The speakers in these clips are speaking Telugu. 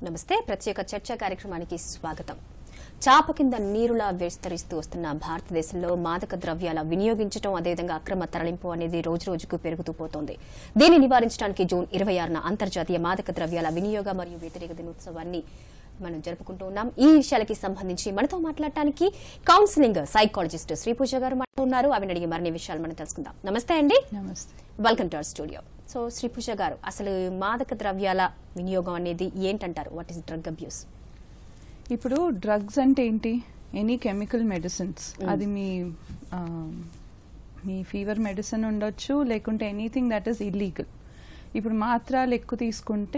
నమస్తే ప్రత్యేక చర్చా కార్యక్రమానికి స్వాగతం చాప కింద నీరులా విస్తరిస్తూ వస్తున్న భారతదేశంలో మాదక ద్రవ్యాల వినియోగించడం అదేవిధంగా అక్రమ తరలింపు అనేది రోజు రోజుకు పెరుగుతూ పోతోంది దీన్ని నివారించడానికి జూన్ ఇరవై ఆరున అంతర్జాతీయ మాదక ద్రవ్యాల వినియోగ మరియు వ్యతిరేక దినోత్సవాన్ని మనం జరుపుకుంటూ ఉన్నాం ఈ విషయాలకి సంబంధించి మనతో మాట్లాడటానికి కౌన్సిలింగ్ సైకాలజిస్ట్ శ్రీపూజ గారు మనతో ఉన్నారు ఆవిడ అడిగి మరిన్ని విషయాలు మనం తెలుసుకుందాం నమస్తే అండి నమస్తే welcome to our studio so Sripooja గారు అసలు మాదక ద్రవ్యాల వినియోగం అనేది ఏంటంటారు వాట్ ఈస్ డ్రగ్ అబ్యూస్ ఇప్పుడు డ్రగ్స్ అంటే ఏంటి ఎనీ కెమికల్ మెడిసిన్స్ అది మీ ఆ, మీ ఫీవర్ మెడిసిన్ ఉండొచ్చు లేకుంటే ఎనీథింగ్ దట్ ఈస్ ఇల్లీగల్ ఇప్పుడు మాత్రాలు ఎక్కువ తీసుకుంటే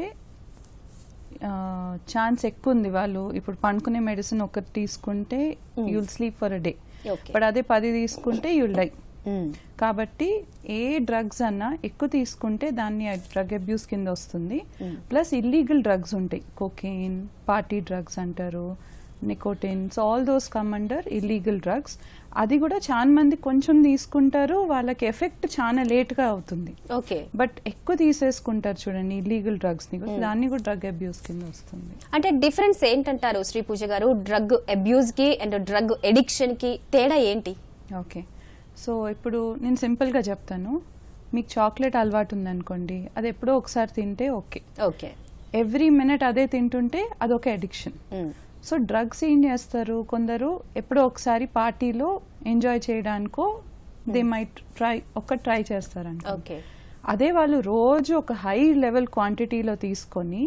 ఛాన్స్ ఎక్కువ ఉంది వాళ్ళు ఇప్పుడు పండుకునే మెడిసిన్ ఒకటి తీసుకుంటే you'll sleep for a day okay but అదే పది తీసుకుంటే యుల్ డై కాబట్టి ఏ డ్రగ్స్ అన్నా ఎక్కువ తీసుకుంటే దాన్ని డ్రగ్ అబ్యూస్ కింద వస్తుంది ప్లస్ ఇల్లీగల్ డ్రగ్స్ ఉంటాయి కోకెయిన్ పార్టీ డ్రగ్స్ అంటారు nicotines all those come under illegal drugs అది కూడా చాలా మంది కొంచెం తీసుకుంటారు వాళ్ళకి ఎఫెక్ట్ చాలా లేట్ గా అవుతుంది ఓకే బట్ ఎక్కువ తీసేసుకుంటారు చూడండి ఇల్లీగల్ డ్రగ్స్ ని కూడా దాన్ని కూడా డ్రగ్ అబ్యూస్ కింద వస్తుంది అంటే డిఫరెన్స్ ఏంటంటారు శ్రీ పూజ గారు డ్రగ్ అబ్యూస్ కి అండ్ డ్రగ్ ఎడిక్షన్ కి తేడా ఏంటి ఓకే సో ఇప్పుడు నేను సింపుల్గా చెప్తాను మీకు చాక్లెట్ అలవాటు ఉందనుకోండి అది ఎప్పుడో ఒకసారి తింటే ఓకే ఓకే ఎవ్రీ మినిట్ అదే తింటుంటే అదొక అడిక్షన్ సో డ్రగ్స్ ఏం చేస్తారు కొందరు ఎప్పుడో ఒకసారి పార్టీలో ఎంజాయ్ చేయడానికో దే మైట్ ట్రై ఒక్క ట్రై చేస్తారంట ఓకే అదే వాళ్ళు రోజు ఒక హై లెవెల్ క్వాంటిటీలో తీసుకొని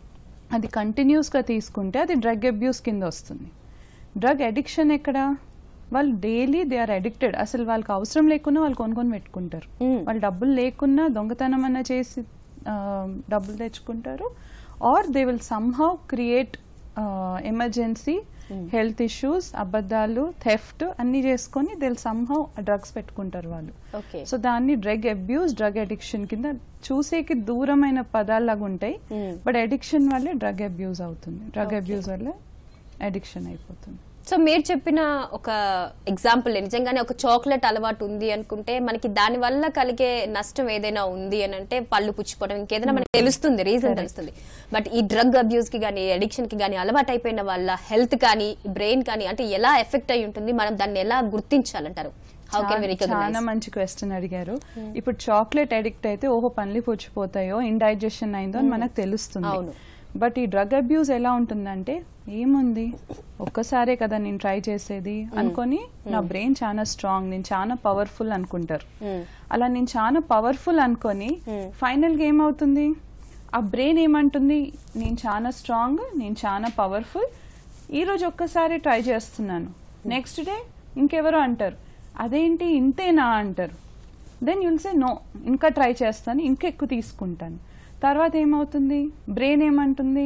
అది కంటిన్యూస్గా తీసుకుంటే అది డ్రగ్ అబ్యూస్ కింద వస్తుంది డ్రగ్ అడిక్షన్ ఎక్కడ వాళ్ళు డైలీ దే ఆర్ అడిక్టెడ్ అసలు వాళ్ళకి అవసరం లేకున్నా వాళ్ళు కొనుక్కొని పెట్టుకుంటారు Mm. వాళ్ళు డబ్బులు లేకున్నా దొంగతనం అన్న చేసి ఆ, డబ్బులు తెచ్చుకుంటారు or they will somehow create emergency health issues అబద్ధాలు థెఫ్ట్ అన్ని చేసుకొని దే విల్ సమ్హౌ డ్రగ్స్ పెట్టుకుంటారు వాళ్ళు ఓకే సో దాన్ని డ్రగ్ అబ్యూస్ డ్రగ్ అడిక్షన్ కింద చూసేకి దూరమైన పదాల్లాగా ఉంటాయి Mm. బట్ అడిక్షన్ వల్లే డ్రగ్ అబ్యూస్ అవుతుంది డ్రగ్ అబ్యూస్ వల్ల అడిక్షన్ అయిపోతుంది సో మీరు చెప్పిన ఒక ఎగ్జాంపుల్ నిజంగానే ఒక చాక్లెట్ అలవాటు ఉంది అనుకుంటే మనకి దాని వల్ల కలిగే నష్టం ఏదైనా ఉంది అని అంటే పళ్ళు పుచ్చిపోవడం ఇంకేదైనా మనకి తెలుస్తుంది రీజన్ తెలుస్తుంది బట్ ఈ డ్రగ్ అబ్యూస్ కి కానీ అడిక్షన్ కి కానీ అలవాటు అయిపోయిన వాళ్ళ హెల్త్ కానీ బ్రెయిన్ కానీ అంటే ఎలా ఎఫెక్ట్ అయి ఉంటుంది మనం దాన్ని ఎలా గుర్తించాలంటారు హౌ కెన్ వి చాలా- చాలా మంచి క్వశ్చన్ అడిగారు ఇప్పుడు చాక్లెట్ అడిక్ట్ అయితే ఓహో పనులు పుచ్చిపోతాయో ఇండైజెషన్ అయిందో అని మనకు తెలుస్తుంది అవును. బట్ ఈ డ్రగ్ అబ్యూస్ ఎలా ఉంటుందంటే ఏముంది ఒక్కసారే కదా నేను ట్రై చేసేది అనుకొని నా బ్రెయిన్ చాలా స్ట్రాంగ్ నేను చాలా పవర్ఫుల్ అనుకుంటారు అలా నేను చాలా పవర్ఫుల్ అనుకొని ఫైనల్ గా ఏమవుతుంది ఆ బ్రెయిన్ ఏమంటుంది నేను చాలా స్ట్రాంగ్ నేను చాలా పవర్ఫుల్ ఈ రోజు ఒక్కసారి ట్రై చేస్తున్నాను నెక్స్ట్ డే ఇంకెవరో అంటారు అదేంటి ఇంతేనా అంటారు దెన్ యుల్ సే నో ఇంకా ట్రై చేస్తాను ఇంకా ఎక్కువ తీసుకుంటాను తర్వాత ఏమవుతుంది బ్రెయిన్ ఏమంటుంది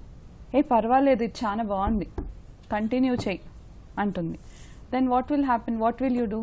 ఏ పర్వాలేదు ఇది చాలా బాగుంది కంటిన్యూ చెయ్యి అంటుంది then what will happen what will you do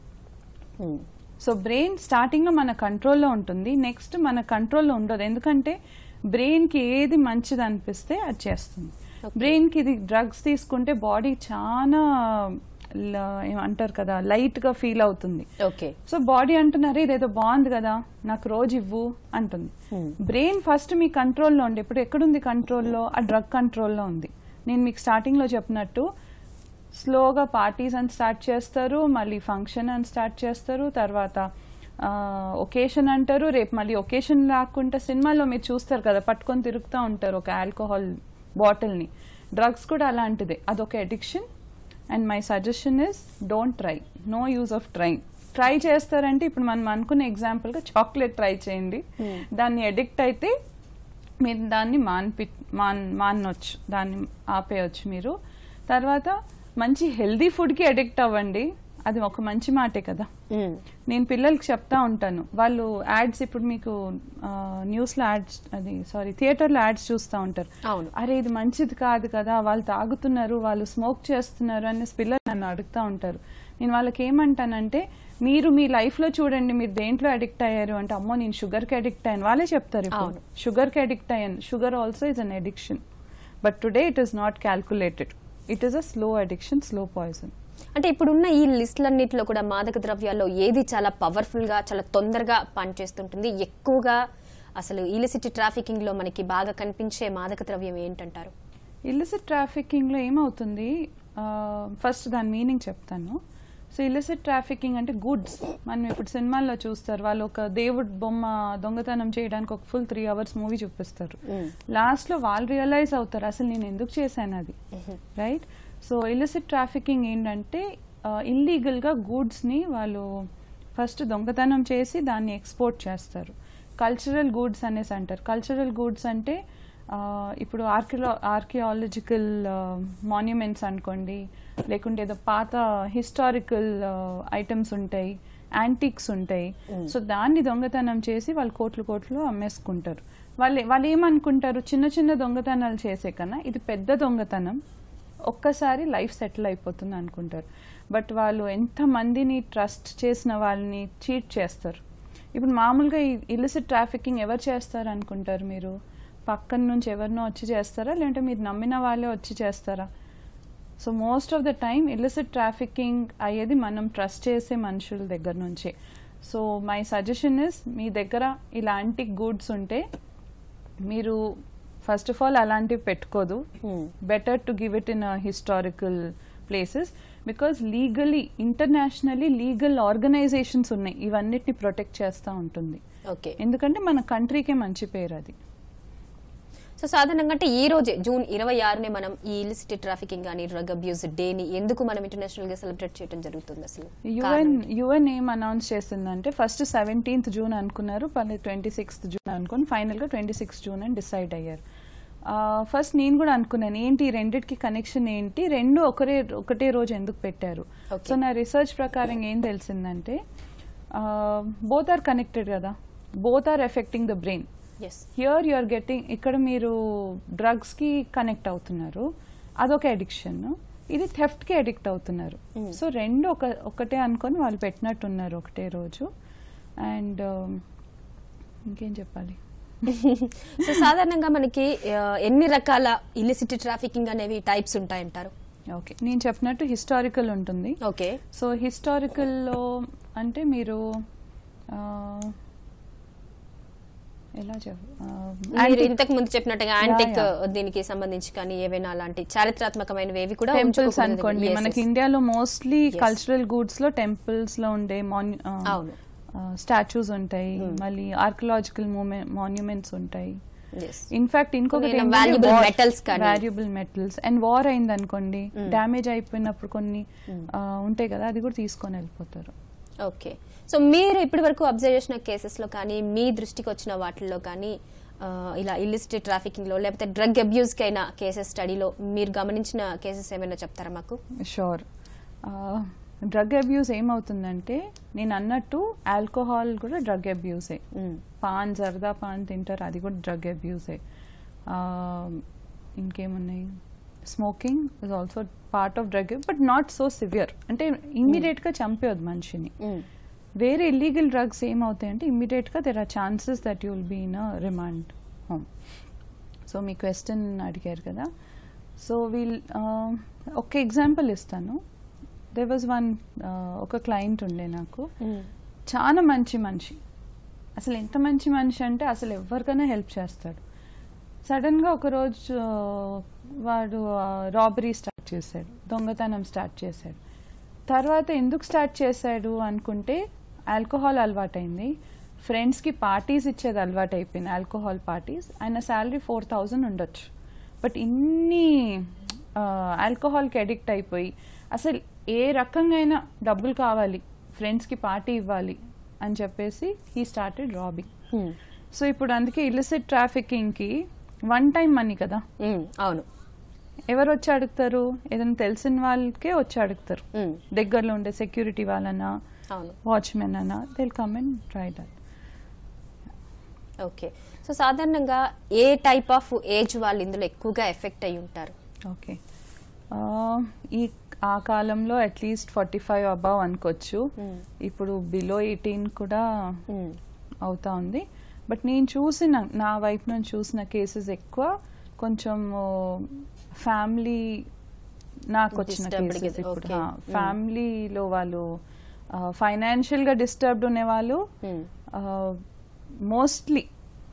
so brain starting లో మన కంట్రోల్లో ఉంటుంది నెక్స్ట్ మన కంట్రోల్లో ఉండదు ఎందుకంటే బ్రెయిన్ కి ఏది మంచిది అనిపిస్తే అది చేస్తుంది బ్రెయిన్ కి ఇది డ్రగ్స్ తీసుకుంటే బాడీ చాలా ల- ఏమంటారు కదా లైట్ గా ఫీల్ అవుతుంది ఓకే సో బాడీ అంటున్నారు ఇదేదో బాగుంది కదా నాకు రోజు ఇవ్వు అంటుంది బ్రెయిన్ ఫస్ట్ మీ కంట్రోల్లో ఉండి ఇప్పుడు ఎక్కడుంది కంట్రోల్లో ఆ డ్రగ్ కంట్రోల్లో ఉంది నేను మీకు స్టార్టింగ్ లో చెప్పినట్టు స్లోగా పార్టీస్ అని స్టార్ట్ చేస్తారు మళ్ళీ ఫంక్షన్ అని స్టార్ట్ చేస్తారు తర్వాత ఒకేషన్ అంటారు రేపు మళ్ళీ ఒకేషన్ రాకుంటే సినిమాలో మీరు చూస్తారు కదా పట్టుకొని తిరుగుతూ ఉంటారు ఒక ఆల్కహాల్ బాటిల్ని డ్రగ్స్ కూడా అలాంటిదే అదొక addiction and my suggestion is don't try no use of trying try చేస్తారంటే ఇప్పుడు మనం అనుకున్న example గా చాక్లెట్ ట్రై చేయండి దాన్ని అడిక్ట్ అయితే మీరు దాన్ని మాన్పి మాన్ మానొచ్చు దాన్ని ఆపేయచ్చు మీరు తర్వాత మంచి హెల్దీ ఫుడ్కి అడిక్ట్ అవ్వండి అది ఒక మంచి మాటే కదా నేను పిల్లలకి చెప్తా ఉంటాను వాళ్ళు యాడ్స్ ఇప్పుడు మీకు న్యూస్లో యాడ్స్ అది సారీ థియేటర్లో యాడ్స్ చూస్తూ ఉంటారు అవును. అరే ఇది మంచిది కాదు కదా వాళ్ళు తాగుతున్నారు వాళ్ళు స్మోక్ చేస్తున్నారు అనేసి పిల్లలు నన్ను అడుగుతూ ఉంటారు నేను వాళ్ళకి ఏమంటానంటే మీరు మీ లైఫ్ లో చూడండి మీరు దేంట్లో అడిక్ట్ అయ్యారు అంటే అమ్మో నేను షుగర్ కి అడిక్ట్ అయ్యాను వాళ్ళే చెప్తారు ఇప్పుడు అవును. షుగర్ కి అడిక్ట్ అయ్యాను sugar also is an addiction but today it is not calculated it is a slow addiction slow poison అంటే ఇప్పుడున్న ఈ లిస్టులన్నిటిలో కూడా మాదక ద్రవ్యాల్లో ఏది చాలా పవర్ఫుల్ గా చాలా తొందరగా పనిచేస్తుంటుంది ఎక్కువగా అసలు ఇలిసిటీ ట్రాఫికింగ్ లో మనకి బాగా కనిపించే మాదక ద్రవ్యం ఏంటంటారు ఇల్లిసిట్ ట్రాఫికింగ్లో ఏమవుతుంది ఫస్ట్ దాని మీనింగ్ చెప్తాను సో ఇల్లిసిట్ ట్రాఫికింగ్ అంటే గుడ్స్ మనం ఇప్పుడు సినిమాల్లో చూస్తారు వాళ్ళు ఒక దేవుడు బొమ్మ దొంగతనం చేయడానికి ఒక ఫుల్ త్రీ అవర్స్ మూవీ చూపిస్తారు Mm. లాస్ట్ లో వాళ్ళు రియలైజ్ అవుతారు అసలు నేను ఎందుకు చేశాను అది రైట్ సో ఇల్లిసిట్ ట్రాఫికింగ్ ఏంటంటే ఇల్లీగల్ గా గూడ్స్ ని వాళ్ళు ఫస్ట్ దొంగతనం చేసి దాన్ని ఎక్స్పోర్ట్ చేస్తారు కల్చరల్ గూడ్స్ అనేసి అంటారు కల్చరల్ గూడ్స్ అంటే ఆ, ఇప్పుడు ఆర్కియో ఆర్కియాలజికల్ మాన్యుమెంట్స్ అనుకోండి లేకుంటే ఏదో పాత హిస్టారికల్ ఐటమ్స్ ఉంటాయి యాంటిక్స్ ఉంటాయి సో దాన్ని దొంగతనం చేసి వాళ్ళు కోట్లు కోట్లు అమ్మేసుకుంటారు వాళ్ళు వాళ్ళు ఏమనుకుంటారు చిన్న చిన్న దొంగతనాలు చేసే కన్నా ఇది పెద్ద దొంగతనం ఒక్కసారి లైఫ్ సెటిల్ అయిపోతుంది అనుకుంటారు బట్ వాళ్ళు ఎంత మందిని ట్రస్ట్ చేసిన వాళ్ళని చీట్ చేస్తారు ఇప్పుడు మామూలుగా ఈ ఇలిసిట్ ట్రాఫికింగ్ ఎవరు చేస్తారు అనుకుంటారు మీరు పక్కన నుంచి ఎవరినో వచ్చి చేస్తారా లేదంటే మీరు నమ్మిన వాళ్ళే వచ్చి చేస్తారా so most of the time illicit trafficking అయ్యేది మనం ట్రస్ట్ చేసే మనుషుల దగ్గర నుంచే సో మై సజెషన్ ఇస్ మీ దగ్గర ఇలాంటి గూడ్స్ ఉంటే మీరు ఫస్ట్ ఆఫ్ ఆల్ అలాంటివి పెట్టుకోదు better to give it in historical places because legally internationally legal organisations ఉన్నాయి ఇవన్నిటిని ప్రొటెక్ట్ చేస్తూ ఉంటుంది ఓకే ఎందుకంటే మన కంట్రీకే మంచి పేరు అది సో సాధారణంగా అంటే ఈ రోజే జూన్ ఇరవై ఆరునే మనం ఈ ఇలిసిటీ ట్రాఫికింగ్ కానీ డ్రగ్ అబ్యూస్ డేని ఎందుకు మనం ఇంటర్నేషనల్ గా సెలబ్రేట్ చేయడం జరుగుతుంది అసలు యుఎన్ యుఎన్ ఏం అనౌన్స్ చేసిందంటే ఫస్ట్ సెవెంటీన్త్ జూన్ అనుకున్నారు పని ట్వంటీ సిక్స్త్ జూన్ అనుకుని ఫైనల్ గా ట్వంటీ సిక్స్త్ జూన్ అని డిసైడ్ అయ్యారు ఫస్ట్ నేను కూడా అనుకున్నాను ఏంటి ఈ రెండిటికి కనెక్షన్ ఏంటి రెండు ఒకరే ఒకటే రోజు ఎందుకు పెట్టారు Okay. సో నా రీసెర్చ్ ప్రకారం ఏం తెలిసిందంటే బోత్ ఆర్ కనెక్టెడ్ కదా both are affecting the brain yes here you are getting ఇక్కడ మీరు డ్రగ్స్ కి కనెక్ట్ అవుతున్నారు అదొక అడిక్షన్ ఇది థెఫ్ట్ కి అడిక్ట్ అవుతున్నారు Mm. సో రెండు ఒక ఒకటే అనుకొని వాళ్ళు పెట్టినట్టున్నారు ఒకటే రోజు అండ్ ఇంకేం చెప్పాలి సో సాధారణంగా మనకి ఆ, ఎన్ని రకాల ఇలిసిటీ ట్రాఫికింగ్ అనేవి టైప్స్ ఉంటాయంటారు ఓకే నేను చెప్పినట్టు హిస్టారికల్ ఉంటుంది ఓకే సో హిస్టారికల్లో అంటే మీరు ఆ, ఎలా చెప్ ఆ, మీరు antique- ఇంతకు ముందు చెప్పినట్టుగా యాంటిక్ Yeah, దీనికి సంబంధించి కానీ ఏవైనా అలాంటి చారిత్రాత్మకమైనవి ఏవి కూడా టెంపుల్స్ ఉంచుకోకూడదు. అనుకోండి Yes, మనకి yes. ఇండియాలో మోస్ట్లీ Yes. కల్చరల్ గూడ్స్ లో టెంపుల్స్ లో ఉండే అవును స్టాచ్యూస్ ఉంటాయి మళ్ళీ ఆర్కియలాజికల్ మాన్యుమెంట్స్ ఉంటాయి Yes. ఇన్ఫాక్ట్ ఇంకొకటి కొన్ని valuable metals కానీ. వాల్యుబుల్ మెటల్స్ అండ్ వార్ అయింది అనుకోండి Mm. డ్యామేజ్ అయిపోయినప్పుడు కొన్ని Mm. ఆ, ఉంటాయి కదా అది కూడా తీసుకొని వెళ్ళిపోతారు ఓకే సో మీరు ఇప్పటి వరకు అబ్జర్వ్ చేసిన కేసెస్ లో కానీ మీ దృష్టికి వచ్చిన వాటిల్లో కానీ ఆ, ఇలా ఇల్లిసిటీ ట్రాఫికింగ్ లో లేకపోతే డ్రగ్ అబ్యూస్ కి అయిన కేసెస్ స్టడీలో మీరు గమనించిన కేసెస్ ఏమైనా చెప్తారా మాకు షూర్ డ్రగ్ అబ్యూస్ ఏమవుతుందంటే నేను అన్నట్టు ఆల్కహాల్ కూడా డ్రగ్ అబ్యూసే పాన్ జర్దా పాన్ తింటారు అది కూడా డ్రగ్ అబ్యూసే ఇంకేమున్నాయి smoking is also part of drug but not so severe అంటే ఇమ్మీడియట్ గా చంపేయదు మనిషిని వేరే ఇల్లీగల్ డ్రగ్స్ ఏమవుతాయంటే ఇమ్మీడియట్ గా there are chances that you'll be in remand home so మీ క్వశ్చన్ అడిగారు కదా సో వీల్ ఒక ఎగ్జాంపుల్ ఇస్తాను దే వాజ్ వన్ ఒక క్లయింట్ ఉండే నాకు చాలా మంచి మనిషి అసలు ఎంత మంచి మనిషి అంటే అసలు ఎవరికైనా హెల్ప్ చేస్తాడు సడన్గా ఒకరోజు ఆ, వాడు రాబరీ స్టార్ట్ చేశాడు దొంగతనం స్టార్ట్ చేశాడు తర్వాత ఎందుకు స్టార్ట్ చేశాడు అనుకుంటే ఆల్కహాల్ అలవాటైంది ఫ్రెండ్స్కి పార్టీస్ ఇచ్చేది అలవాటు అయిపోయింది ఆల్కహాల్ పార్టీస్ ఆయన శాలరీ ఫోర్ థౌజండ్ ఉండొచ్చు బట్ ఇన్ని ఆల్కహాల్కి అడిక్ట్ అయిపోయి అసలు ఏ రకంగా అయినా డబ్బులు కావాలి ఫ్రెండ్స్కి పార్టీ ఇవ్వాలి అని చెప్పేసి హీ స్టార్టెడ్ రాబింగ్ సో ఇప్పుడు అందుకే ఇలిసిట్ ట్రాఫికింగ్కి వన్ టైం మనీ కదా అవును ఎవరు వచ్చి అడుగుతారు ఏదైనా తెలిసిన వాళ్ళకే వచ్చి అడుగుతారు Mm. దగ్గరలో ఉండే సెక్యూరిటీ వాళ్ళనా అవును వాచ్మెన్ అన్నా they'll come and try that okay so సాధారణంగా ఏ టైప్ ఆఫ్ ఏజ్ వాళ్ళు ఇందులో ఎక్కువగా ఎఫెక్ట్ అయి ఉంటారు ఓకే ఈ ఆ కాలంలో అట్లీస్ట్ ఫార్టీ ఫైవ్ అబవ్ అనుకోవచ్చు Mm. ఇప్పుడు బిలో ఎయిటీన్ కూడా Mm. అవుతా ఉంది బట్ నేను చూసిన నా వైపు నుంచి చూసిన కేసెస్ ఎక్కువ కొంచెం ఫ్యామిలీ నాకు వచ్చిన Disturbed కేసెస్ కదా, ఇప్పుడు okay. Mm. ఫ్యామిలీలో వాళ్ళు ఫైనాన్షియల్ గా డిస్టర్బ్డ్ ఉండేవాళ్ళు Mm. మోస్ట్లీ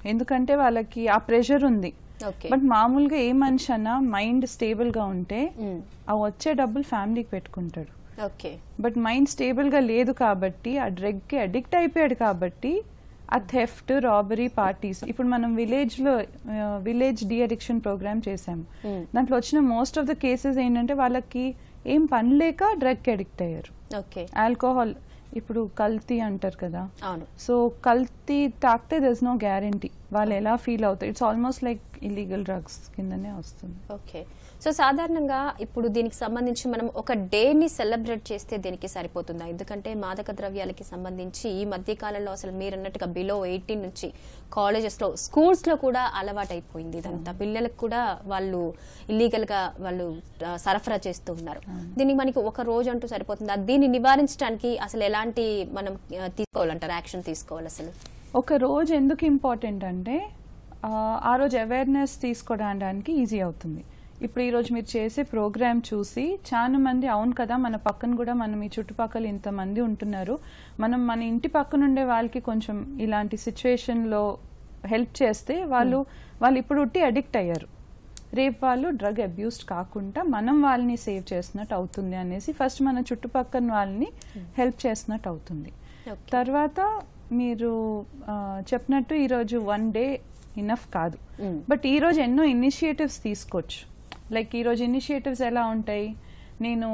ఎందుకంటే వాళ్ళకి ఆ ప్రెషర్ ఉంది ఓకే బట్ మామూలుగా ఏ మనిషి అన్నా మైండ్ స్టేబుల్ గా ఉంటే ఆ వచ్చే డబ్బులు ఫ్యామిలీకి పెట్టుకుంటాడు ఓకే బట్ మైండ్ స్టేబుల్ గా లేదు కాబట్టి ఆ డ్రగ్ కి అడిక్ట్ అయిపోయాడు కాబట్టి ఆ థెఫ్ట్ రాబరీ పార్టీస్ ఇప్పుడు మనం విలేజ్ లో విలేజ్ డి అడిక్షన్ ప్రోగ్రామ్ చేసాము Hmm. దాంట్లో వచ్చిన మోస్ట్ ఆఫ్ ద కేసెస్ ఏంటంటే వాళ్ళకి ఏం పని లేక డ్రగ్ కి అడిక్ట్ అయ్యారు ఓకే ఆల్కహాల్ ఇప్పుడు కల్తీ అంటారు కదా అవును సో కల్తీ తాకితే దస్ నో గ్యారంటీ వాళ్ళు ఎలా ఫీల్ అవుతారు it's almost like illegal drugs కిందనే వస్తుంది ఓకే సో సాధారణంగా ఇప్పుడు దీనికి సంబంధించి మనం ఒక డేని సెలబ్రేట్ చేస్తే దీనికి సరిపోతుందా ఎందుకంటే మాదక ద్రవ్యాలకి సంబంధించి ఈ మధ్య కాలంలో అసలు మీరు అన్నట్టుగా బిలో ఎయిటీన్ నుంచి కాలేజెస్ లో స్కూల్స్ లో కూడా అలవాటైపోయింది ఇదంతా పిల్లలకు కూడా వాళ్ళు ఇల్లీగల్ గా వాళ్ళు ఆ, సరఫరా చేస్తూ ఉన్నారు దీనికి మనకి ఒక రోజు అంటూ సరిపోతుందా దీన్ని నివారించడానికి అసలు ఎలాంటి మనం ఆ, తీసుకోవాలంటారు యాక్షన్ తీసుకోవాలి అసలు ఒక రోజు ఎందుకు ఇంపార్టెంట్ అంటే ఆ, ఆ రోజు అవేర్నెస్ తీసుకోవడానికి ఈజీ అవుతుంది ఇప్పుడు ఈ రోజు మీరు చేసే ప్రోగ్రామ్ చూసి చాలా మంది అవును కదా మన పక్కన కూడా మనం ఈ చుట్టుపక్కల ఇంతమంది ఉంటున్నారు మనం మన ఇంటి పక్కన ఉండే వాళ్ళకి కొంచెం ఇలాంటి సిచ్యువేషన్ లో హెల్ప్ చేస్తే వాళ్ళు వాళ్ళు ఇప్పుడు ఉట్టి అడిక్ట్ అయ్యారు రేపు వాళ్ళు డ్రగ్ అబ్యూస్డ్ కాకుండా మనం వాళ్ళని సేవ్ చేసినట్టు అవుతుంది అనేసి ఫస్ట్ మన చుట్టుపక్కల వాళ్ళని హెల్ప్ చేసినట్టు అవుతుంది ఓకే తర్వాత మీరు ఆ, చెప్పినట్టు ఈరోజు వన్ డే ఇనఫ్ కాదు Mm. బట్ ఈరోజు ఎన్నో ఇనిషియేటివ్స్ తీసుకోవచ్చు లైక్ ఈరోజు ఇనిషియేటివ్స్ ఎలా ఉంటాయి నేను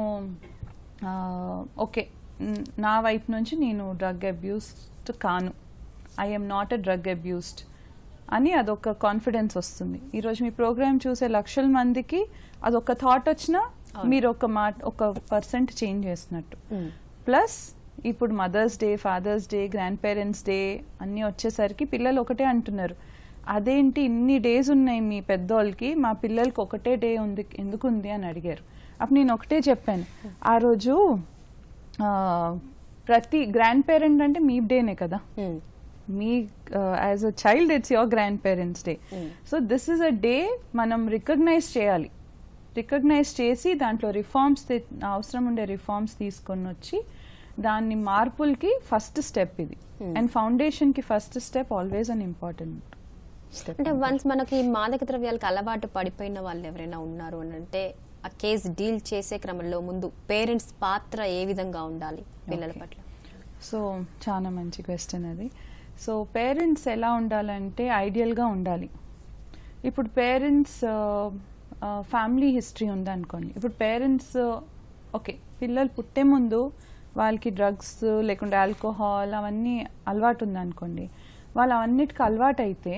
ఓకే నా వైపు నుంచి నేను డ్రగ్ అబ్యూస్డ్ కాను I'm not a drug abused అని అదొక కాన్ఫిడెన్స్ వస్తుంది ఈరోజు మీ ప్రోగ్రామ్ చూసే లక్షల మందికి అదొక థాట్ వచ్చినా మీరు ఒక మాట ఒక పర్సెంట్ చేంజ్ చేసినట్టు ఉమ్. ప్లస్ ఇప్పుడు Mother's Day Father's Day grand parents Day అన్నీ వచ్చేసరికి పిల్లలు ఒకటే అంటున్నారు అదేంటి ఇన్ని డేస్ ఉన్నాయి మీ పెద్దోళ్ళకి మా పిల్లలకి ఒకటే డే ఉంది ఎందుకు ఉంది అని అడిగారు అప్పుడు నేను ఒకటే చెప్పాను ఆ రోజు ఆ, ప్రతి గ్రాండ్ పేరెంట్ అంటే మీ డేనే కదా ఉమ్. మీ as a child it's your grand parents day Mm. So this is a day మనం రికగ్నైజ్ చేయాలి రికగ్నైజ్ చేసి దాంట్లో రిఫార్మ్స్ అవసరం ఉండే రిఫార్మ్స్ తీసుకొని వచ్చి దాన్ని మార్పులకి ఫస్ట్ స్టెప్ ఇది Hmm. అండ్ ఫౌండేషన్ కి first step always an important step అంటే వన్స్ మనకి ఈ మాదక ద్రవ్యాలకు అలవాటు పడిపోయిన వాళ్ళు ఎవరైనా ఉన్నారు అని అంటే ఆ కేసు డీల్ చేసే క్రమంలో ముందు పేరెంట్స్ పాత్ర ఏ విధంగా ఉండాలి పిల్లల Okay. పట్ల సో చాలా మంచి క్వశ్చన్ అది సో పేరెంట్స్ ఎలా ఉండాలంటే ఐడియల్గా ఉండాలి ఇప్పుడు పేరెంట్స్ ఫ్యామిలీ హిస్టరీ ఉందనుకోండి ఇప్పుడు పేరెంట్స్ ఓకే పిల్లలు పుట్టే ముందు వాళ్ళకి డ్రగ్స్ లేకుంటే ఆల్కహాల్ అవన్నీ అలవాటు ఉందనుకోండి వాళ్ళు అవన్నిటికి అలవాటు అయితే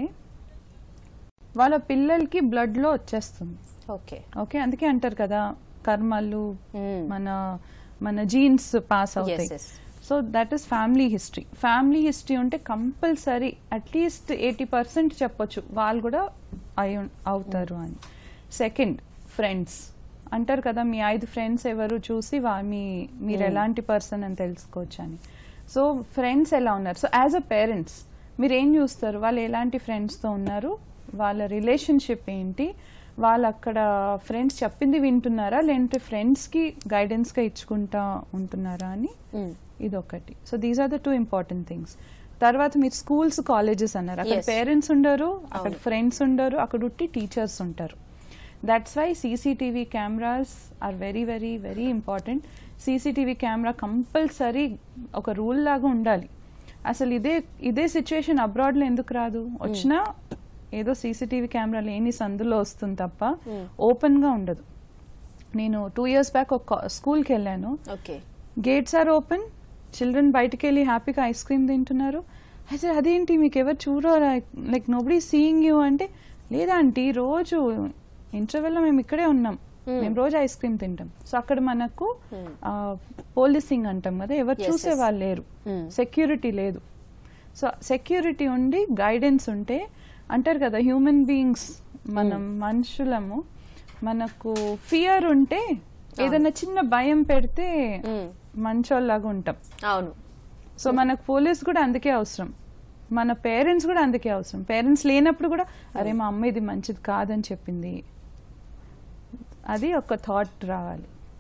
వాళ్ళ పిల్లలకి బ్లడ్లో వచ్చేస్తుంది ఓకే ఓకే అందుకే అంటారు కదా కర్మలు Hmm. మన మన జీన్స్ పాస్ అవుతాయి yes. So that is family history family history ఉంటే కంపల్సరీ అట్లీస్ట్ ఎయిటీ పర్సెంట్ చెప్పొచ్చు వాళ్ళు కూడా అయి ఉం- అవుతారు అని సెకండ్ ఫ్రెండ్స్ అంటారు కదా మీ ఐదు ఫ్రెండ్స్ ఎవరు చూసి వా- మీ మీరు ఎలాంటి పర్సన్ అని తెలుసుకోవచ్చు అని సో ఫ్రెండ్స్ ఎలా ఉన్నారు సో యాజ్ అ పేరెంట్స్ మీరు ఏం చూస్తారు వాళ్ళు ఎలాంటి ఫ్రెండ్స్తో ఉన్నారు వాళ్ళ రిలేషన్షిప్ ఏంటి వాళ్ళు అక్కడ ఫ్రెండ్స్ చెప్పింది వింటున్నారా లేదంటే ఫ్రెండ్స్కి గైడెన్స్గా ఇచ్చుకుంటా ఉంటున్నారా అని ఉమ్. ఇది ఒకటి so these are the two important things తర్వాత మీరు స్కూల్స్ కాలేజెస్ అన్నారు అక్కడ Yes. పేరెంట్స్ ఉండరు అక్కడ అవును. ఫ్రెండ్స్ ఉండరు అక్కడ ఉట్టి టీచర్స్ ఉంటారు that's why CCTV cameras are very very very important CCTV camera compulsory ఒక రూల్ లాగా ఉండాలి అసలు ఇదే ఇదే సిచ్యువేషన్ అబ్రాడ్లో ఎందుకు రాదు వచ్చినా ఏదో సీసీటీవీ కెమెరా లేని సందులో వస్తుంది తప్ప Hmm. ఓపెన్ గా ఉండదు నేను టూ ఇయర్స్ బ్యాక్ ఒక స్కూల్కి వెళ్ళాను okay gates are open children బయటకు వెళ్ళి హ్యాపీగా ఐస్ క్రీమ్ తింటున్నారు అయితే అదేంటి మీకు ఎవరు చూడరా లైక్ నోబడి సీయింగ్ యూ అంటే లేదా ఆంటీ రోజు ఇంటర్వెల్లో మేము ఇక్కడే ఉన్నాం Hmm. మేము రోజు ఐస్ క్రీమ్ తింటాం సో అక్కడ మనకు Hmm. పోలీసింగ్ అంటాం కదా ఎవరు Yes, చూసే yes. వాళ్ళు లేరు Hmm. సెక్యూరిటీ లేదు సో సెక్యూరిటీ ఉండి గైడెన్స్ ఉంటే అంటారు కదా హ్యూమన్ బీయింగ్స్ మనం మనుషులము మనకు ఫియర్ ఉంటే ఏదైనా చిన్న భయం పెడితే ఉమ్. మంచోళ్ళలాగా ఉంటాం అవును సో మనకు పోలీస్ కూడా అందుకే అవసరం మన పేరెంట్స్ కూడా అందుకే అవసరం పేరెంట్స్ లేనప్పుడు కూడా అరే మా అమ్మ ఇది మంచిది కాదని చెప్పింది అది ఒక థాట్ రావాలి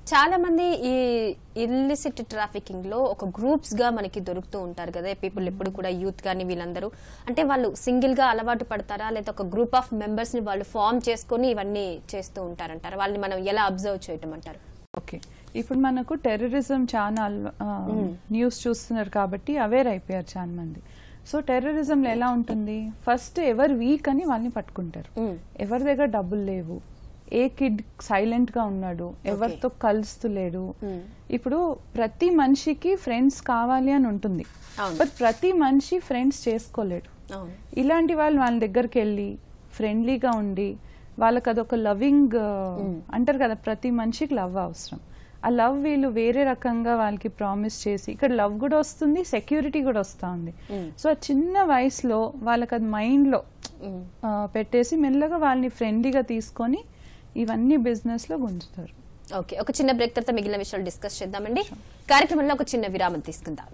చాలా మంది ఈ ఇల్లిసిట్ ట్రాఫికింగ్ లో ఒక గ్రూప్స్ గా మనకి దొరుకుతూ ఉంటారు కదా పీపుల్ ఎప్పుడు కూడా యూత్ కానీ వీళ్ళందరూ అంటే వాళ్ళు సింగిల్ గా అలవాటు పడతారా లేదా ఒక గ్రూప్ ఆఫ్ మెంబర్స్ ని వాళ్ళు ఫామ్ చేసుకొని ఇవన్నీ చేస్తూ ఉంటారంటారు వాళ్ళని మనం ఎలా అబ్జర్వ్ చేయటం అంటారు ఓకే ఇప్పుడు మనకు టెర్రరిజం చాలా న్యూస్ చూస్తున్నారు కాబట్టి అవేర్ అయిపోయారు చాలా మంది సో టెర్రరిజంలో ఎలా ఉంటుంది ఫస్ట్ ఎవరు వీక్ అని వాళ్ళని పట్టుకుంటారు Mm. ఎవరి దగ్గర డబ్బులు లేవు ఏ కిడ్ సైలెంట్ గా ఉన్నాడు ఎవరితో కలుస్తలేడు Mm. ఇప్పుడు ప్రతి మనిషికి ఫ్రెండ్స్ కావాలి అని ఉంటుంది అవును. బట్ ప్రతి మనిషి ఫ్రెండ్స్ చేసుకోలేడు అవును ఇలాంటి వాళ్ళు వాళ్ళ దగ్గరికి వెళ్ళి ఫ్రెండ్లీగా ఉండి వాళ్ళకి అదొక లవింగ్ అంటారు కదా ప్రతి మనిషికి లవ్ అవసరం ఆ లవ్ వీళ్ళు వేరే రకంగా వాళ్ళకి ప్రామిస్ చేసి ఇక్కడ లవ్ కూడా వస్తుంది సెక్యూరిటీ కూడా వస్తూ ఉంది సో ఆ చిన్న వయసులో వాళ్ళకి అది మైండ్లో Mm. పెట్టేసి మెల్లగా వాళ్ళని ఫ్రెండ్లీగా తీసుకొని ఇవన్నీ బిజినెస్ లో గుంజుతారు ఓకే ఒక చిన్న బ్రేక్ తర్వాత మిగిలిన విషయాలు డిస్కస్ చేద్దామండి కార్యక్రమంలో ఒక చిన్న విరామం తీసుకుందాం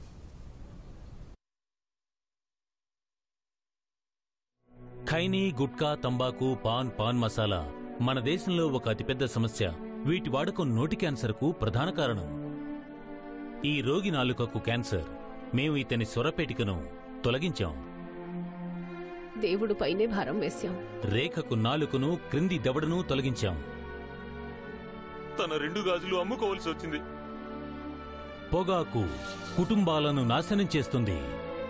ఖైనీ గుట్కా తంబాకు పాన్ పాన్ మసాలా మన దేశంలో ఒక అతిపెద్ద సమస్య వీటి వాడకం నోటి క్యాన్సర్కు ప్రధాన కారణం ఈ రోగి నాలుకకు క్యాన్సర్ మేము ఇతని స్వరపేటికను తొలగించాం దేవుడు పైనే భారం వేశాం రేఖకు నాలుకను క్రింది దవడను తొలగించాం తన రెండు గాజులు అమ్ముకోవలసి వచ్చింది పొగాకు కుటుంబాలను నాశనం చేస్తుంది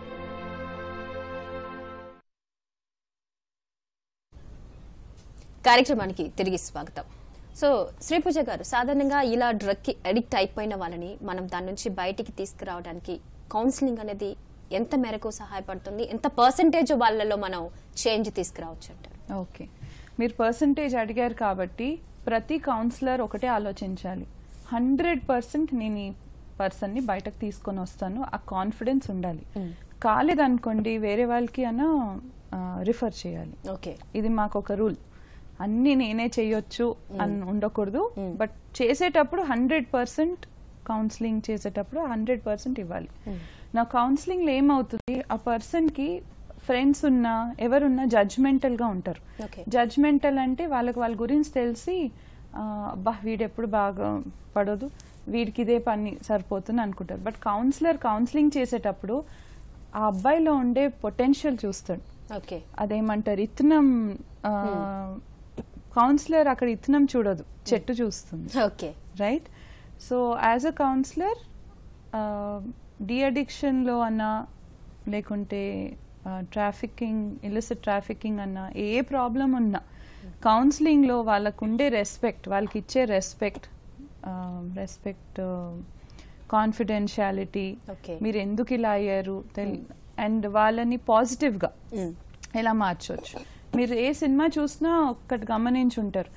కార్యక్రమానికి తిరిగి స్వాగతం సో శ్రీపూజ గారు సాధారణంగా ఇలా డ్రగ్ కి అడిక్ట్ అయిపోయిన వాళ్ళని మనం దాని నుంచి బయటికి తీసుకురావడానికి కౌన్సిలింగ్ అనేది ఎంత మేరకు సహాయపడుతుంది ఎంత పర్సంటేజ్ వాళ్ళలో మనం చేంజ్ తీసుకురావచ్చు అంటారు ఓకే మీరు పర్సంటేజ్ అడిగారు కాబట్టి ప్రతి కౌన్సిలర్ ఒకటే ఆలోచించాలి హండ్రెడ్ పర్సెంట్ నేను ఈ పర్సన్ని బయటకు తీసుకొని వస్తాను ఆ కాన్ఫిడెన్స్ ఉండాలి కాలేదనుకోండి వేరే వాళ్ళకి అన్న రిఫర్ చేయాలి ఓకే ఇది మాకు ఒక రూల్ అన్ని నేనే చేయొచ్చు అని ఉండకూడదు బట్ చేసేటప్పుడు హండ్రెడ్ పర్సెంట్ కౌన్సిలింగ్ చేసేటప్పుడు హండ్రెడ్ పర్సెంట్ ఇవ్వాలి నా కౌన్సిలింగ్ లో ఏమవుతుంది ఆ పర్సన్ కి ఫ్రెండ్స్ ఉన్నా ఎవరున్నా జడ్జ్మెంటల్ గా ఉంటారు Okay. జడ్జ్మెంటల్ అంటే వాళ్ళకి వాళ్ళ గురించి తెలిసి ఆ, అబ్బా వీడెప్పుడు బాగా పడదు వీడికి ఇదే పని సరిపోతుంది అనుకుంటారు బట్ కౌన్సిలర్ కౌన్సిలింగ్ చేసేటప్పుడు ఆ అబ్బాయిలో ఉండే పొటెన్షియల్ చూస్తాడు ఓకే అదేమంటారు ఇత్తనం కౌన్సిలర్ అక్కడ ఇత్తనం చూడదు చెట్టు చూస్తుంది okay right so as a counsellor డి అడిక్షన్లో అన్నా లేకుంటే ట్రాఫికింగ్ ఇలిసిట్ ట్రాఫికింగ్ అన్నా ఏ ప్రాబ్లం ఉన్నా కౌన్సిలింగ్లో వాళ్ళకు ఉండే రెస్పెక్ట్ వాళ్ళకి ఇచ్చే రెస్పెక్ట్ రెస్పెక్ట్ కాన్ఫిడెన్షియాలిటీ Okay. మీరు ఎందుకు ఇలా అయ్యారు అండ్ వాళ్ళని పాజిటివ్గా ఎలా మార్చవచ్చు మీరు ఏ సినిమా చూసినా ఒక్కటి గమనించి ఉంటారు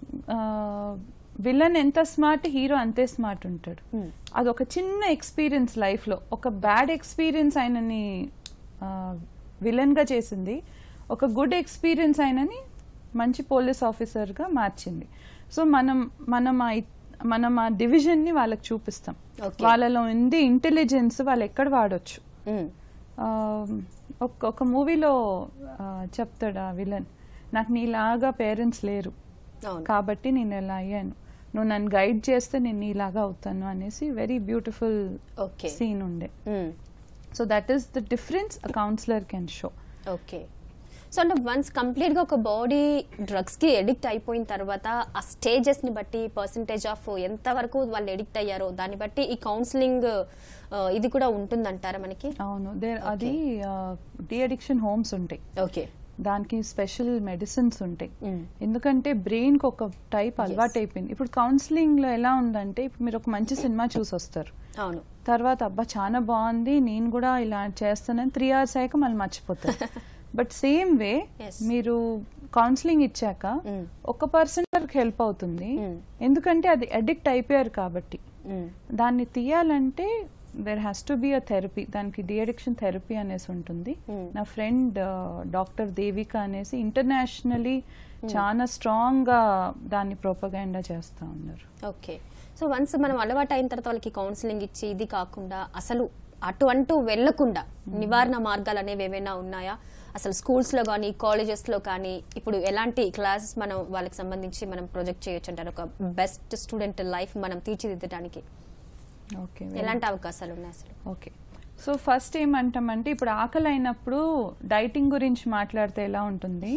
విలన్ ఎంత స్మార్ట్ హీరో అంతే స్మార్ట్ ఉంటాడు అది ఒక చిన్న ఎక్స్పీరియన్స్ లైఫ్ లో ఒక బ్యాడ్ ఎక్స్పీరియన్స్ ఆయనని విలన్ గా చేసింది ఒక గుడ్ ఎక్స్పీరియన్స్ ఆయనని మంచి పోలీస్ ఆఫీసర్ గా మార్చింది సో మనం మనం ఆ ఇ- మనం ఆ డివిజన్ ని వాళ్ళకి చూపిస్తాం Okay. వాళ్ళలో ఉంది ఇంటెలిజెన్స్ వాళ్ళు ఎక్కడ వాడొచ్చు ఆ, ఒక ఒక మూవీలో చెప్తాడు ఆ విలన్ నాకు నీలాగా పేరెంట్స్ లేరు అవును కాబట్టి నేను ఎలా అయ్యాను నువ్వు నన్ను గైడ్ చేస్తే నేను నీలాగా అవుతాను అనేసి వెరీ బ్యూటిఫుల్ ఓకే సీన్ ఉండే so that is the difference a counsellor can show okay so అంటే వన్స్ కంప్లీట్ గా ఒక బాడీ డ్రగ్స్ కి ఎడిక్ట్ అయిపోయిన తర్వాత ఆ స్టేజెస్ ని బట్టి పర్సంటేజ్ ఆఫ్ ఎంత వరకు వాళ్ళు ఎడిక్ట్ అయ్యారో దాన్ని బట్టి ఈ కౌన్సిలింగ్ ఇది కూడా ఉంటుందంటారా మనకి అవును దేర్ అది డి అడిక్షన్ హోమ్స్ ఉంటాయి ఓకే దానికి స్పెషల్ మెడిసిన్స్ ఉంటాయి Mm. ఎందుకంటే బ్రెయిన్ కి ఒక టైప్ అలవాటు అయిపోయింది ఇప్పుడు కౌన్సిలింగ్ లో ఎలా ఉందంటే ఇప్పుడు మీరు ఒక మంచి సినిమా చూసి వస్తారు అవును తర్వాత అబ్బా చాలా బాగుంది నేను కూడా ఇలా చేస్తానని త్రీ అవర్స్ అయ్యాక మళ్ళీ మర్చిపోతారు బట్ సేమ్ వే Yes. మీరు కౌన్సిలింగ్ ఇచ్చాక Mm. ఒక పర్సన్ వరకు హెల్ప్ అవుతుంది Mm. ఎందుకంటే అది అడిక్ట్ అయిపోయారు కాబట్టి Mm. దాన్ని తీయాలంటే there has to be a therapy దానికి డిఅడిక్షన్ థెరపీ అనేసి ఉంటుంది Mm. నా ఫ్రెండ్ డాక్టర్ దేవిక అనేసి ఇంటర్నేషనలీ చాలా స్ట్రాంగ్ గా దాన్ని ప్రొపగండా చేస్తా ఉన్నారు ఓకే సో వన్స్ మనం అలవాటు అయిన తర్వాత వాళ్ళకి కౌన్సిలింగ్ ఇచ్చి ఇది కాకుండా అసలు అటు అంటూ వెళ్లకుండా నివారణ మార్గాలు అనేవి ఏమైనా ఉన్నాయా అసలు స్కూల్స్ లో కానీ కాలేజెస్ లో కానీ ఇప్పుడు ఎలాంటి క్లాసెస్ మనం వాళ్ళకి సంబంధించి మనం ప్రొజెక్ట్ చేయొచ్చు అంటారు ఒక బెస్ట్ స్టూడెంట్ లైఫ్ మనం తీర్చిదిద్దడానికి ఓకే ఎలాంటి అవకాశాలు ఉన్నాయి అసలు ఓకే సో ఫస్ట్ ఏమంటామంటే ఇప్పుడు ఆకలి అయినప్పుడు డైటింగ్ గురించి మాట్లాడితే ఎలా ఉంటుంది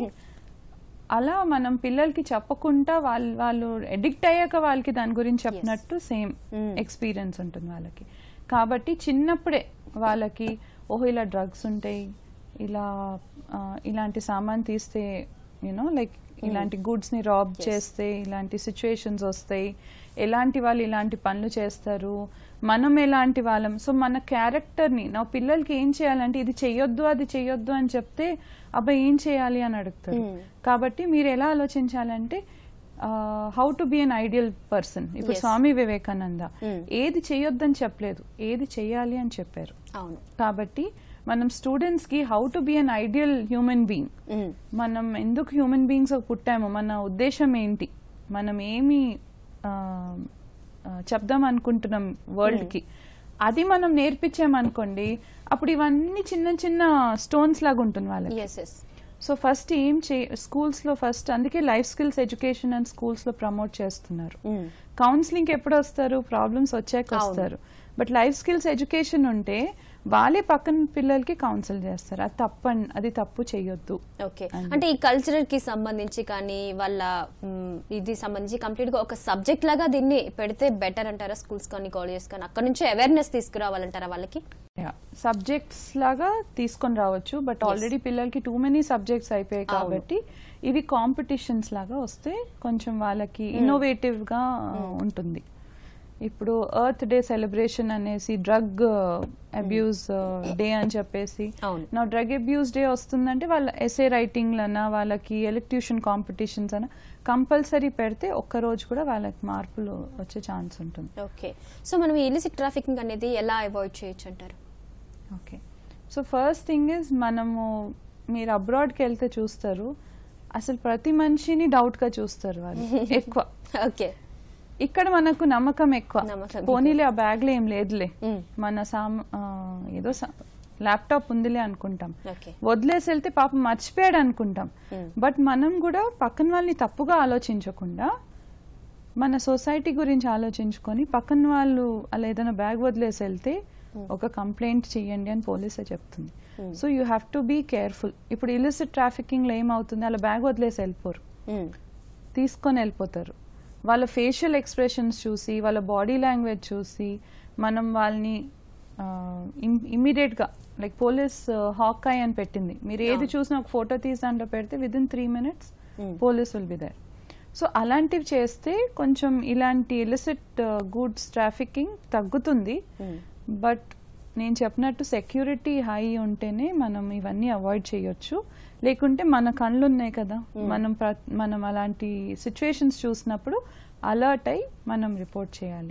అలా మనం పిల్లలకి చెప్పకుండా వాళ్ళు వాళ్ళు ఎడిక్ట్ అయ్యాక వాళ్ళకి దాని గురించి చెప్పినట్టు సేమ్ Mm. ఎక్స్పీరియన్స్ ఉంటుంది వాళ్ళకి కాబట్టి చిన్నప్పుడే వాళ్ళకి ఓహో ఇలా డ్రగ్స్ ఉంటాయి ఇలా ఆ, ఇలాంటి సామాన్ తీస్తే యూనో లైక్ ఇలాంటి గూడ్స్ ని రాబ్ చేస్తే ఇలాంటి సిచ్యుయేషన్స్ వస్తాయి ఎలాంటి వాళ్ళు ఇలాంటి పనులు చేస్తారు మనం ఎలాంటి వాళ్ళం సో మన క్యారెక్టర్ ని నా పిల్లలకి ఏం చేయాలంటే ఇది చెయ్యొద్దు అది చెయ్యొద్దు అని చెప్తే అబ్బాయి ఏం చేయాలి అని అడుగుతారు Hmm. కాబట్టి మీరు ఎలా ఆలోచించాలంటే how to be an ideal person ఇప్పుడు Yes. స్వామి వివేకానంద Hmm. ఏది చెయ్యొద్దని చెప్పలేదు ఏది చెయ్యాలి అని చెప్పారు అవును కాబట్టి మనం స్టూడెంట్స్ కి how to be an ideal human being um, మనం ఎందుకు హ్యూమన్ బీయింగ్స్ పుట్టామో మన ఉద్దేశం ఏంటి మనం ఏమి ఆ, ఆ, చెప్దాం అనుకుంటున్నాం వరల్డ్ కి అది మనం నేర్పించామనుకోండి అప్పుడు ఇవన్నీ చిన్న చిన్న స్టోన్స్ లాగా ఉంటుంది వాళ్ళకి ఎస్ ఎస్ సో ఫస్ట్ ఏం చే స్కూల్స్ లో ఫస్ట్ అందుకే life skills education and schools లో ప్రమోట్ చేస్తున్నారు ఉమ్, కౌన్సిలింగ్ ఎప్పుడు వస్తారు ప్రాబ్లమ్స్ వచ్చాక అవును. వస్తారు బట్ లైఫ్ స్కిల్స్ ఎడ్యుకేషన్ ఉంటే వాళ్ళే పక్కన పిల్లలకి కౌన్సిల్ చేస్తారు అది తప్ప అది తప్పు చేయొద్దు ఓకే And- అంటే ఈ కల్చరల్ కి సంబంధించి కానీ వాళ్ళ మ్, ఇది సంబంధించి కంప్లీట్ గా ఒక సబ్జెక్ట్ లాగా దీన్ని పెడితే బెటర్ అంటారా స్కూల్స్ కానీ కాలేజెస్ కానీ అక్కడ నుంచి అవేర్నెస్ తీసుకురావాలంటారా వాళ్ళకి సబ్జెక్ట్స్ లాగా తీసుకొని రావచ్చు బట్ ఆల్రెడీ పిల్లలకి టూ మెనీ సబ్జెక్ట్స్ అయిపోయాయి అవును. కాబట్టి ఇవి కాంపిటీషన్స్ లాగా వస్తే కొంచెం వాళ్ళకి ఇన్నోవేటివ్ గా ఉంటుంది ఇప్పుడు ఎర్త్ డే సెలబ్రేషన్ అనేసి డ్రగ్ అబ్యూస్ డే అని చెప్పేసి అవును. నా డ్రగ్ అబ్యూస్ డే వస్తుందంటే వాళ్ళ ఎస్ఏ రైటింగ్ లనా వాళ్ళకి ఎలక్ట్యూషన్ కాంపిటీషన్స్ అన కంపల్సరీ పెడితే ఒక్క రోజు కూడా వాళ్ళకి మార్పులు వచ్చే ఛాన్స్ ఉంటుంది ఓకే సో మనం ఈ ఇలిసిట్ ట్రాఫికింగ్ అనేది ఎలా అవాయిడ్ చేయొచ్చు అంటారు okay so first thing is మనము మీరు అబ్రాడ్కి వెళ్తే చూస్తారు అసలు ప్రతి మనిషిని డౌట్ గా చూస్తారు వాళ్ళు ఎక్కువ ఓకే ఇక్కడ మనకు నమ్మకం ఎక్కువ నమ్మకం పోనీలే ఆ బ్యాగ్ లో ఏం లేదులే మ్మ్. మన సామ్ ఆ, ఏదో ల్యాప్టాప్ ఉందిలే అనుకుంటాం ఓకే వదిలేసి వెళ్తే పాపం మర్చిపోయాడు అనుకుంటాం మ్మ్. బట్ మనం కూడా పక్కన వాళ్ళని తప్పుగా ఆలోచించకుండా మన సొసైటీ గురించి ఆలోచించుకొని పక్కన వాళ్ళు అలా ఏదైనా బ్యాగ్ వదిలేసి వెళ్తే ఒక కంప్లైంట్ చేయండి అని పోలీసే చెప్తుంది Hmm. So you have to be careful ఇప్పుడు ఇలిసిట్ ట్రాఫికింగ్ లో ఏమవుతుంది అలా బ్యాగ్ వదిలేసి వెళ్ళిపోరు ఉమ్, తీసుకొని వెళ్ళిపోతారు వాళ్ళ ఫేషియల్ ఎక్స్ప్రెషన్స్ చూసి వాళ్ళ బాడీ లాంగ్వేజ్ చూసి మనం వాళ్ళని ఇమ్మీడియట్ గా లైక్ పోలీస్ హాకాయ్ అని పెట్టింది మీరు ఏది చూసినా ఒక ఫోటో తీసి దాంట్లో పెడితే within three minutes Hmm. Police will be there so అలాంటివి చేస్తే కొంచెం ఇలాంటి ఇలిసిట్ గూడ్స్ ట్రాఫికింగ్ తగ్గుతుంది ఉమ్, బట్ నేను చెప్పినట్టు సెక్యూరిటీ హై ఉంటేనే మనం ఇవన్నీ అవాయిడ్ చేయొచ్చు లేకుంటే మన కళ్ళు ఉన్నాయి కదా మనం ప్ర- మనం అలాంటి సిచ్యువేషన్స్ చూసినప్పుడు అలర్ట్ అయి మనం రిపోర్ట్ చేయాలి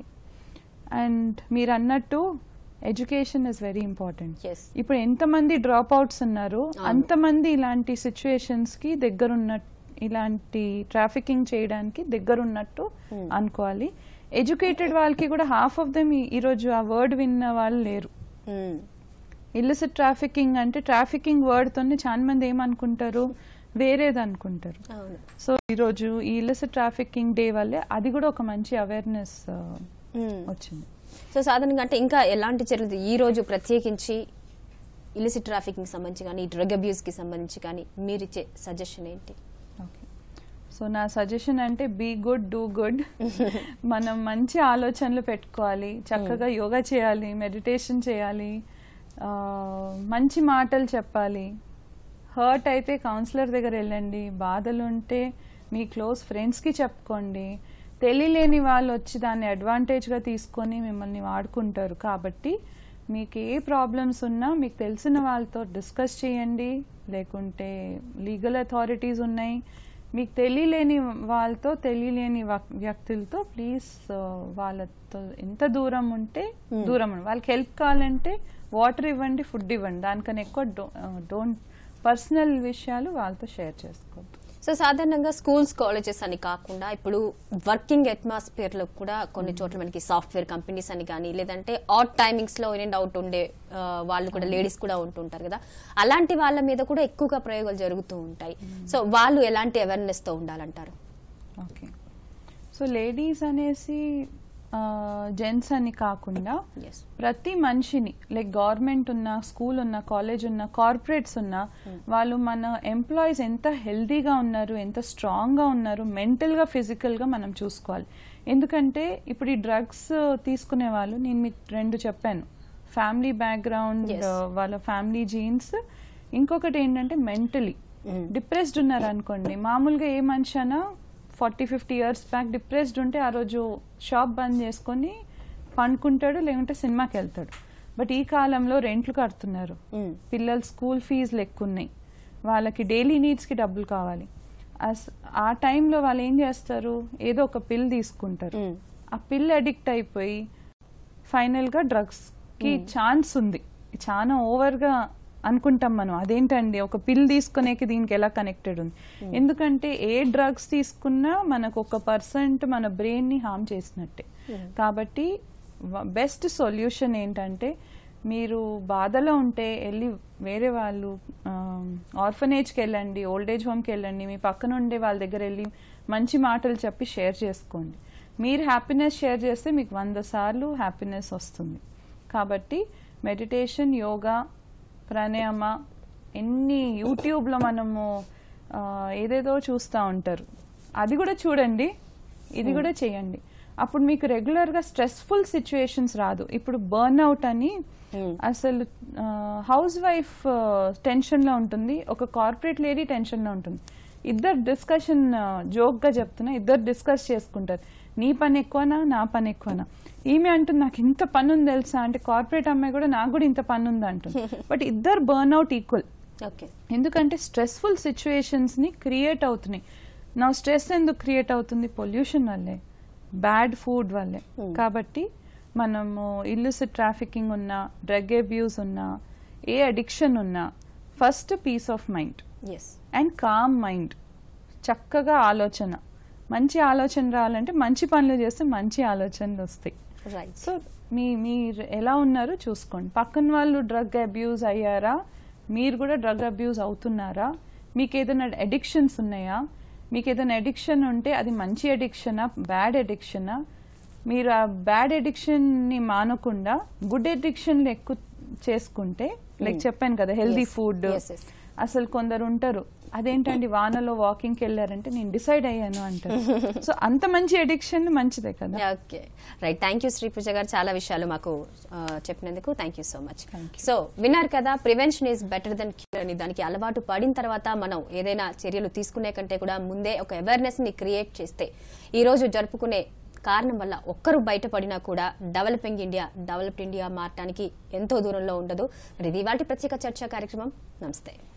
అండ్ మీరు అన్నట్టు education is very important Yes. ఇప్పుడు ఎంతమంది డ్రాప్ అవుట్స్ ఉన్నారు అంతమంది ఇలాంటి సిచ్యువేషన్స్ కి దగ్గరున్న ఇలాంటి ట్రాఫికింగ్ చేయడానికి దగ్గరున్నట్టు అనుకోవాలి ఎడ్యుకేటెడ్ వాళ్ళకి కూడా హాఫ్ ఆఫ్ దెమ్ ఈరోజు ఆ వర్డ్ విన్న వాళ్ళు లేరు ఉమ్, ఇల్లిసిట్ ట్రాఫికింగ్ అంటే ట్రాఫికింగ్ వర్డ్ తోనే చాలా మంది ఏమనుకుంటారు వేరేది అనుకుంటారు అవును సో ఈరోజు ఈ ఇల్లిసిట్ ట్రాఫికింగ్ డే వల్లే అది కూడా ఒక మంచి అవేర్నెస్ ఉమ్. వచ్చింది సో సాధారణంగా అంటే ఇంకా ఎలాంటి చర్యలు ఈ రోజు ప్రత్యేకించి ఇలిసిట్ ట్రాఫికింగ్ సంబంధించి కానీ డ్రగ్ అబ్యూస్ కి సంబంధించి కానీ మీరు ఇచ్చే సజెషన్ ఏంటి ఓకే సో నా సజెషన్ అంటే బీ గుడ్ డూ గుడ్ మనం మంచి ఆలోచనలు పెట్టుకోవాలి చక్కగా యోగా చేయాలి మెడిటేషన్ చేయాలి ఆ, మంచి మాటలు చెప్పాలి హర్ట్ అయితే కౌన్సిలర్ దగ్గర వెళ్ళండి బాధలు ఉంటే మీ క్లోజ్ ఫ్రెండ్స్కి చెప్పుకోండి తెలియలేని వాళ్ళు వచ్చి దాన్ని అడ్వాంటేజ్గా తీసుకొని మిమ్మల్ని వాడుకుంటారు కాబట్టి మీకు ఏ ప్రాబ్లమ్స్ ఉన్నా మీకు తెలిసిన వాళ్ళతో డిస్కస్ చేయండి లేకుంటే లీగల్ అథారిటీస్ ఉన్నాయి మీకు తెలియలేని వాళ్ళతో తెలియలేని వక్- వ్యక్తులతో ప్లీజ్ వాళ్ళతో ఎంత దూరం ఉంటే దూరం ఉండండి. వాళ్ళకి హెల్ప్ కావాలంటే వాటర్ ఇవ్వండి ఫుడ్ ఇవ్వండి దానికన్నా ఎక్కువ డోంట్ పర్సనల్ విషయాలు వాళ్ళతో షేర్ చేసుకోవద్దు సో సాధారణంగా స్కూల్స్ కాలేజెస్ అని కాకుండా ఇప్పుడు వర్కింగ్ అట్మాస్ఫియర్ లో కూడా కొన్ని చోట్ల మనకి సాఫ్ట్వేర్ కంపెనీస్ అని కానీ లేదంటే ఆట్ టైమింగ్స్ లో ఇన్ అండ్ అవుట్ ఉండే ఆ, వాళ్ళు కూడా లేడీస్ కూడా ఉంటుంటారు కదా అలాంటి వాళ్ళ మీద కూడా ఎక్కువగా ప్రయోగాలు జరుగుతూ ఉంటాయి సో వాళ్ళు ఎలాంటి అవేర్నెస్ తో ఉండాలంటారు ఓకే సో లేడీస్ అనేసి జెంట్స్ అని కాకుండా ఎస్ ప్రతి మనిషిని లైక్ గవర్నమెంట్ ఉన్న స్కూల్ ఉన్న కాలేజ్ ఉన్న కార్పొరేట్స్ ఉన్న వాళ్ళు మన ఎంప్లాయీస్ ఎంత హెల్దీగా ఉన్నారు ఎంత స్ట్రాంగ్గా ఉన్నారు మెంటల్గా ఫిజికల్గా మనం చూసుకోవాలి ఎందుకంటే ఇప్పుడు ఈ డ్రగ్స్ తీసుకునే వాళ్ళు నేను మీకు రెండు చెప్పాను ఫ్యామిలీ బ్యాక్గ్రౌండ్ Yes. వాళ్ళ ఫ్యామిలీ జీన్స్ ఇంకొకటి ఏంటంటే మెంటలీ డిప్రెస్డ్ ఉన్నారు అనుకోండి మామూలుగా ఏ మనిషి అయినా forty fifty years back depressed ఉంటే ఆ రోజు షాప్ బంద్ చేసుకొని పండుకుంటాడు లేకుంటే సినిమాకి వెళ్తాడు బట్ ఈ కాలంలో రెంట్లు కడుతున్నారు Mm. పిల్లలు స్కూల్ ఫీజులు ఎక్కువ ఉన్నాయి వాళ్ళకి డైలీ నీడ్స్కి డబ్బులు కావాలి అస్- ఆ టైంలో వాళ్ళు ఏం చేస్తారు ఏదో ఒక పిల్ తీసుకుంటారు Mm. ఆ పిల్ అడిక్ట్ అయిపోయి ఫైనల్గా డ్రగ్స్కి ఛాన్స్ ఉంది చాలా ఓవర్గా అనుకుంటాం మనం అదేంటండి ఒక పిల్ తీసుకునేకి దీనికి ఎలా కనెక్టెడ్ ఉంది ఎందుకంటే ఏ డ్రగ్స్ తీసుకున్నా మనకు ఒక పర్సెంట్ మన బ్రెయిన్ని హామ్ చేసినట్టే కాబట్టి బెస్ట్ సొల్యూషన్ ఏంటంటే మీరు బాధలో ఉంటే వెళ్ళి వేరే వాళ్ళు ఆర్ఫనేజ్కి వెళ్ళండి ఓల్డ్ ఏజ్ హోమ్కి వెళ్ళండి మీ పక్కన ఉండే వాళ్ళ దగ్గర వెళ్ళి మంచి మాటలు చెప్పి షేర్ చేసుకోండి మీరు హ్యాపీనెస్ షేర్ చేస్తే మీకు వంద సార్లు హ్యాపీనెస్ వస్తుంది కాబట్టి మెడిటేషన్ యోగా ప్రాణాయామ ఎన్ని యూట్యూబ్లో మనము ఆ, ఏదేదో చూస్తూ ఉంటారు అది కూడా చూడండి ఇది కూడా చేయండి అప్పుడు మీకు రెగ్యులర్గా స్ట్రెస్ఫుల్ సిచ్యుయేషన్స్ రాదు ఇప్పుడు బర్న్ అవుట్ అని అసలు హౌస్ వైఫ్ టెన్షన్లో ఉంటుంది ఒక కార్పొరేట్ లేడీ టెన్షన్లో ఉంటుంది ఇద్దరు డిస్కషన్ జోక్గా చెప్తున్నా ఇద్దరు డిస్కస్ చేసుకుంటారు నీ పని ఎక్కువనా నా పని ఎక్కువనా ఈమె అంటుంది నాకు ఇంత పని ఉంది తెలుసా అంటే కార్పొరేట్ అమ్మాయి కూడా నాకు కూడా ఇంత పని ఉంది అంటుంది బట్ ఇద్దరు బర్న్ అవుట్ ఈక్వల్ ఓకే ఎందుకంటే స్ట్రెస్ఫుల్ సిచ్యువేషన్స్ని క్రియేట్ అవుతున్నాయి నా స్ట్రెస్ ఎందుకు క్రియేట్ అవుతుంది పొల్యూషన్ వల్లే బ్యాడ్ ఫుడ్ వల్లే కాబట్టి మనము ఇల్లుసిట్ ట్రాఫికింగ్ ఉన్నా డ్రగ్ అబ్యూస్ ఉన్నా ఏ అడిక్షన్ ఉన్నా first peace of mind yes and calm mind చక్కగా ఆలోచన మంచి ఆలోచన రావాలంటే మంచి పనులు చేస్తే మంచి ఆలోచనలు వస్తాయి రైట్ సో మీ మీరు ఎలా ఉన్నారో చూసుకోండి పక్కన వాళ్ళు డ్రగ్ అబ్యూజ్ అయ్యారా మీరు కూడా డ్రగ్ అబ్యూజ్ అవుతున్నారా మీకు ఏదైనా అడిక్షన్స్ ఉన్నాయా మీకు ఏదైనా అడిక్షన్ ఉంటే అది మంచి అడిక్షనా బ్యాడ్ అడిక్షనా మీరు ఆ బ్యాడ్ అడిక్షన్ని మానకుండా గుడ్ అడిక్షన్లు ఎక్కువ చేసుకుంటే లైక్ చెప్పాను కదా healthy Yes. Food Yes, yes. అసలు కొందరు ఉంటారు అదేంటండి వానలో వాకింగ్కి వెళ్ళారంటే నేను డిసైడ్ అయ్యాను అంటారు సో అంత మంచి అడిక్షన్ మంచిదే కదా okay right thank you Shri Pooja గారు చాలా విషయాలు మాకు ఆ, చెప్పినందుకు thank you so much so విన్నారు కదా prevention is better than cure అని దానికి అలవాటు పడిన తర్వాత మనం ఏదైనా చర్యలు తీసుకునే కంటే కూడా ముందే ఒక అవేర్నెస్ ని క్రియేట్ చేస్తే ఈ రోజు జరుపుకునే కారణం వల్ల ఒక్కరు బయటపడినా కూడా డెవలపింగ్ ఇండియా డెవలప్డ్ ఇండియా మారటానికి ఎంతో దూరంలో ఉండదు మరి ఇది ఇవాళ ప్రత్యేక చర్చా కార్యక్రమం నమస్తే